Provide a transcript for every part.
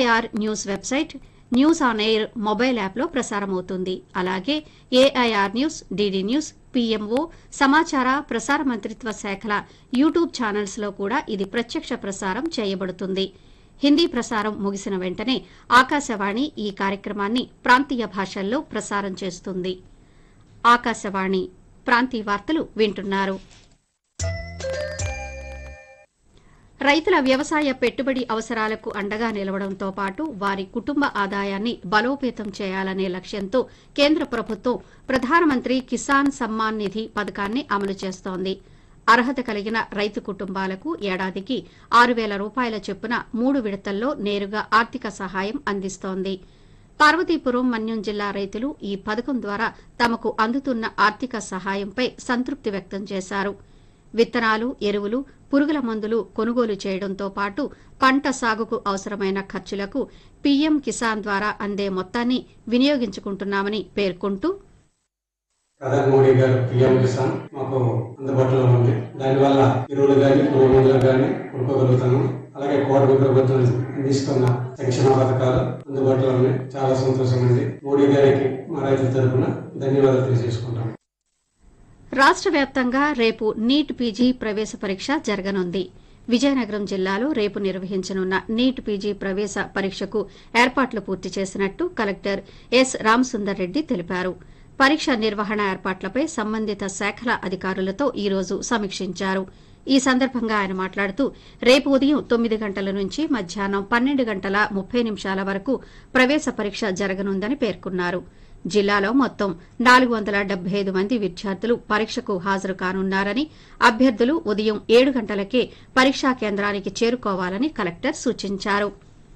AIR news website news on air mobile యాప్లో ప్రసారమవుతుంది అలాగే AIR news DD news PMO సమాచార ప్రసార మంత్రిత్వ శాఖల యూట్యూబ్ ఛానల్స్లో కూడా ఇది ప్రత్యక్ష ప్రసారం చేయబడుతుంది హిందీ ప్రసారం ముగిసిన వెంటనే ఆకాశవాణి ఈ కార్యక్రమాన్ని ప్రాంతీయ భాషల్లో ప్రసారం చేస్తుంది ఆకాశవాణి ప్రాంతీయ వార్తలు వింటున్నారు రైతుల వ్యవసాయ పెట్టుబడి అవసరాలకు అండగా నిలవడంతో పాటు వారి కుటుంబ ఆదాయాన్ని బలోపేతం చేయాలనే లక్ష్యంతో కేంద్ర ప్రభుత్వం ప్రధానమంత్రి కిసాన్ సమ్మాన్ నిధి పథకాన్ని అమలు చేస్తోంది అర్హత కలిగిన రైతు కుటుంబాలకు ఏడాదికి ఆరు వేల రూపాయల చొప్పున మూడు విడతల్లో నేరుగా ఆర్థిక సహాయం అందిస్తోంది పార్వతీపురం మన్యం జిల్లా రైతులు ఈ పథకం ద్వారా తమకు అందుతున్న ఆర్థిక సహాయంపై సంతృప్తి వ్యక్తం చేశారు విత్తనాలు ఎరువులు పురుగుల మందులు కొనుగోలు చేయడంతో పాటు పంట సాగుకు అవసరమైన ఖర్చులకు పీఎం కిసాన్ ద్వారా అందే మొత్తాన్ని వినియోగించుకుంటున్నామని పేర్కొంటూ ప్రధాని మోడీ గారు పిఎం కిసాన్ మాకు అందుబాటులో ఉంది దానివల్ల ఎరువులు కానీ పురుగు మందులు కానీ కొనుక్కోగలుగుతాము అలాగే కోటి ప్రభుత్వం అందిస్తున్న సంక్షేమ పథకాలు అందుబాటులో ఉన్నాయి చాలా సంతోషం ఉంది మోడీ గారికి మా రైతుల తరఫున ధన్యవాదాలు తెలియజేసుకుంటాం రాష్ట్ర వ్యాప్తంగా రేపు నీట్ పీజీ ప్రవేశ పరీక్ష జరగనుంది విజయనగరం జిల్లాలో రేపు నిర్వహించనున్న నీట్ పీజీ ప్రవేశ పరీక్షకు ఏర్పాట్లు పూర్తి చేసినట్టు కలెక్టర్ ఎస్ రామసుందర్ రెడ్డి తెలిపారు పరీక్ష నిర్వహణ ఏర్పాట్లపై సంబంధిత శాఖల అధికారులతో ఈ రోజు సమీక్షించారు ఈ సందర్భంగా ఆయన మాట్లాడుతూ రేపు ఉదయం తొమ్మిది గంటల నుంచి మధ్యాహ్నం పన్నెండు గంటల ముప్పై నిమిషాల వరకు ప్రవేశ పరీక్ష జరగనుందని పేర్కొన్నారు జిల్లాలో మొత్తం నాలుగు వందల డెబ్బై ఐదు మంది విద్యార్థులు పరీక్షకు హాజరు కానున్నారని అభ్యర్థులు ఉదయం ఏడు గంటలకే పరీక్షా కేంద్రానికి చేరుకోవాలని కలెక్టర్ సూచించారు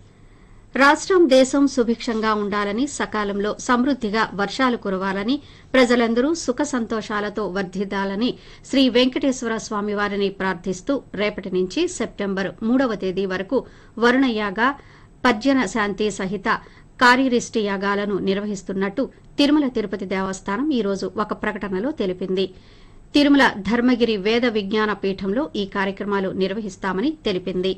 రాష్టం దేశం సుభిక్షంగా ఉండాలని సకాలంలో సమృద్దిగా వర్షాలు కురవాలని ప్రజలందరూ సుఖ సంతోషాలతో వర్ధిల్లాలని శ్రీ వెంకటేశ్వర స్వామివారిని ప్రార్థిస్తూ రేపటి నుంచి సెప్టెంబర్ మూడవ తేదీ వరకు వరుణయాగ పర్జన శాంతి సహిత కార్యరిష్టి యాగాలను నిర్వహిస్తున్నట్టు తిరుమల తిరుపతి దేవస్థానం ఈ రోజు ఒక ప్రకటనలో తెలిపింది తిరుమల ధర్మగిరి వేద విజ్ఞాన పీఠంలో ఈ కార్యక్రమాలు నిర్వహిస్తామని తెలిపింది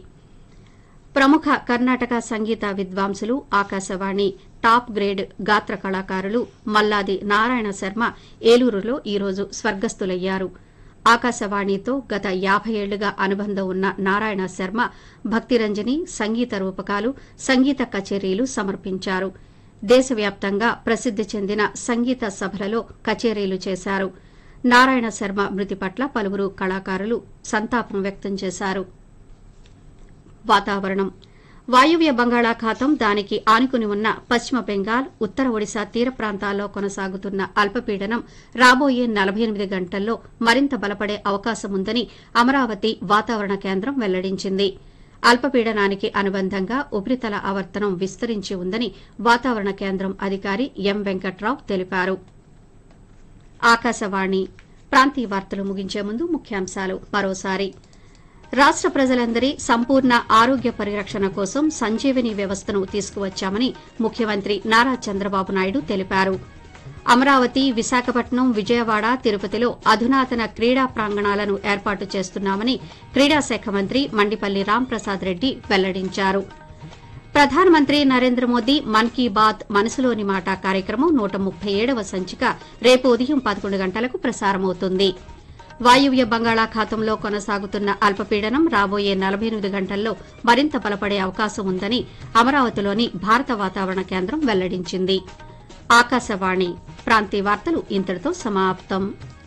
ప్రముఖ కర్ణాటక సంగీత విద్వాంసులు ఆకాశవాణి టాప్ గ్రేడ్ గాత్ర కళాకారులు మల్లాది నారాయణ శర్మ ఏలూరులో ఈరోజు స్వర్గస్థులయ్యారు ఆకాశవాణితో గత యాభై ఏళ్లుగా అనుబంధం ఉన్న నారాయణ శర్మ భక్తిరంజని సంగీత రూపకాలు సంగీత కచేరీలు సమర్పించారు దేశవ్యాప్తంగా ప్రసిద్ది చెందిన సంగీత సభలలో కచేరీలు చేశారు నారాయణ శర్మ మృతి పట్ల పలువురు కళాకారులు సంతాపం వ్యక్తం చేశారు వాతావరణం వాయువ్య బంగాళాఖాతం దానికి ఆనుకుని ఉన్న పశ్చిమ బెంగాల్ ఉత్తర ఒడిశా తీర ప్రాంతాల్లో కొనసాగుతున్న అల్పపీడనం రాబోయే నలభై ఎనిమిది గంటల్లో మరింత బలపడే అవకాశం ఉందని అమరావతి వాతావరణ కేంద్రం వెల్లడించింది అల్పపీడనానికి అనుబంధంగా ఉపరితల ఆవర్తనం విస్తరించి ఉందని వాతావరణ కేంద్రం అధికారి ఎం వెంకట్రావు తెలిపారు ఆకాశవాణి ప్రాంతీయ వార్తలు ముగించే ముందు ముఖ్యాంశాలు మరోసారి రాష్ట ప్రజలందరి సంపూర్ణ ఆరోగ్య పరిరక్షణ కోసం సంజీవని వ్యవస్థను తీసుకువచ్చామని ముఖ్యమంత్రి నారా చంద్రబాబు నాయుడు తెలిపారు అమరావతి విశాఖపట్నం విజయవాడ తిరుపతిలో అధునాతన క్రీడా ప్రాంగణాలను ఏర్పాటు చేస్తున్నామని క్రీడా శాఖ మంత్రి మండిపల్లి రాంప్రసాద్ రెడ్డి వెల్లడించారు ప్రధానమంత్రి నరేంద్ర మోదీ మన్ కీ బాత్ మనసులోని మాట కార్యక్రమం నూట ముప్పై ఏడవ సంచిక రేపు ఉదయం పదకొండు గంటలకు ప్రసారమవుతుంది వాయువ్య బంగాళాఖాతంలో కొనసాగుతున్న అల్పపీడనం రాబోయే నలభై ఎనిమిది గంటల్లో మరింత బలపడే అవకాశం ఉందని అమరావతిలోని భారత వాతావరణ కేంద్రం వెల్లడించింది ఆకాశవాణి ప్రాంతీయ వార్తలు ఇంతటితో సమాప్తం